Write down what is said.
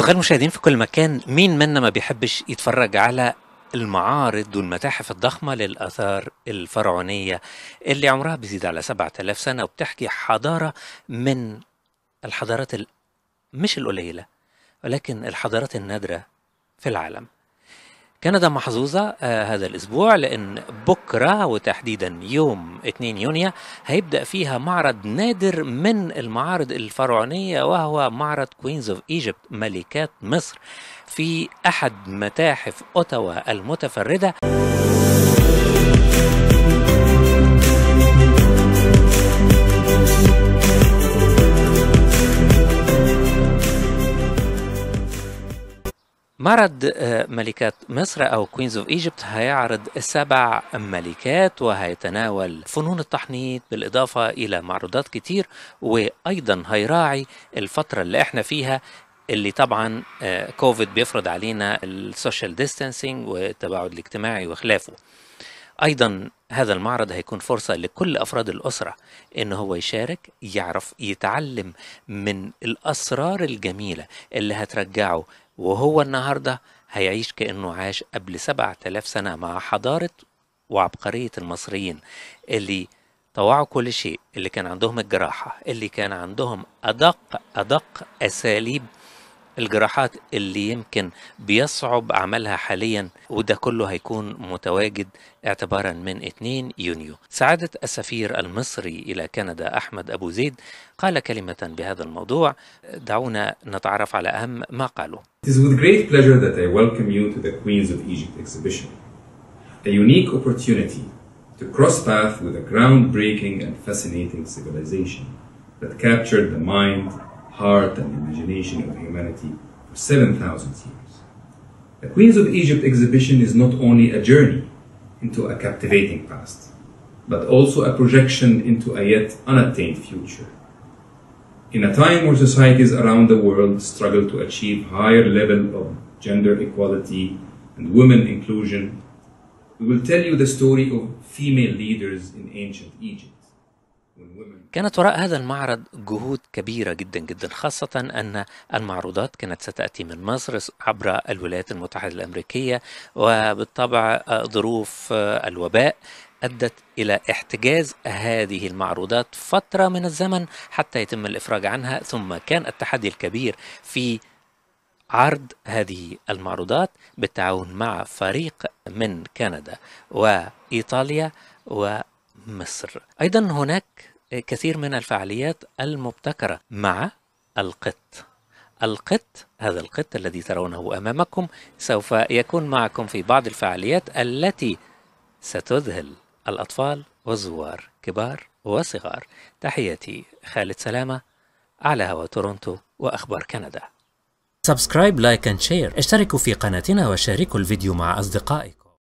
أصدقائي المشاهدين في كل مكان مين منا ما بيحبش يتفرج على المعارض والمتاحف الضخمة للآثار الفرعونية اللي عمرها بيزيد على 7000 سنة وبتحكي حضارة من الحضارات ال... مش القليلة ولكن الحضارات النادرة في العالم كندا محظوظة آه هذا الأسبوع لأن بكرة وتحديدا يوم 2 يونيو هيبدأ فيها معرض نادر من المعارض الفرعونية وهو معرض كوينز اوف ايجيبت ملكات مصر في أحد متاحف أوتاوا المتفردة معرض آه، ملكات مصر او كوينز اوف ايجيبت هيعرض سبع ملكات وهيتناول فنون التحنيط بالاضافه الى معروضات كتير وايضا هيراعي الفتره اللي احنا فيها اللي طبعا آه، كوفيد بيفرض علينا السوشيال ديستانسينج والتباعد الاجتماعي وخلافه ايضا هذا المعرض هيكون فرصة لكل أفراد الأسرة إن هو يشارك يعرف يتعلم من الأسرار الجميلة اللي هترجعه وهو النهاردة هيعيش كأنه عاش قبل سبعة آلاف سنة مع حضارة وعبقرية المصريين اللي طوعوا كل شيء اللي كان عندهم الجراحة اللي كان عندهم أدق أدق أساليب الجراحات اللي يمكن بيصعب عملها حاليا وده كله هيكون متواجد اعتبارا من 2 يونيو سعادة السفير المصري إلى كندا أحمد أبو زيد قال كلمة بهذا الموضوع دعونا نتعرف على أهم ما قالوا It is with great pleasure that I welcome you to the Queens of Egypt exhibition, a unique opportunity to cross paths with a groundbreaking and fascinating civilization that captured the mind, heart, and imagination of humanity for 7,000 years. The Queens of Egypt exhibition is not only a journey into a captivating past, but also a projection into a yet unattained future. In a time where societies around the world struggle to achieve higher level of gender equality and women inclusion, we will tell you the story of female leaders in ancient Egypt. When women كانت وراء هذا المعرض جهود كبيرة جدا جدا خاصة أن المعروضات كانت ستأتي من مصر عبر الولايات المتحدة الأمريكية وبالطبع آه، ظروف آه، الوباء أدت إلى احتجاز هذه المعروضات فترة من الزمن حتى يتم الإفراج عنها ثم كان التحدي الكبير في عرض هذه المعروضات بالتعاون مع فريق من كندا وإيطاليا ومصر أيضا هناك كثير من الفعاليات المبتكرة مع القط القط هذا القط الذي ترونه أمامكم سوف يكون معكم في بعض الفعاليات التي ستذهل الأطفال والزوار كبار وصغار تحياتي خالد سلامة على هوا تورونتو وأخبار كندا سبسكرايب لايك اند شير اشتركوا في قناتنا وشاركوا الفيديو مع أصدقائكم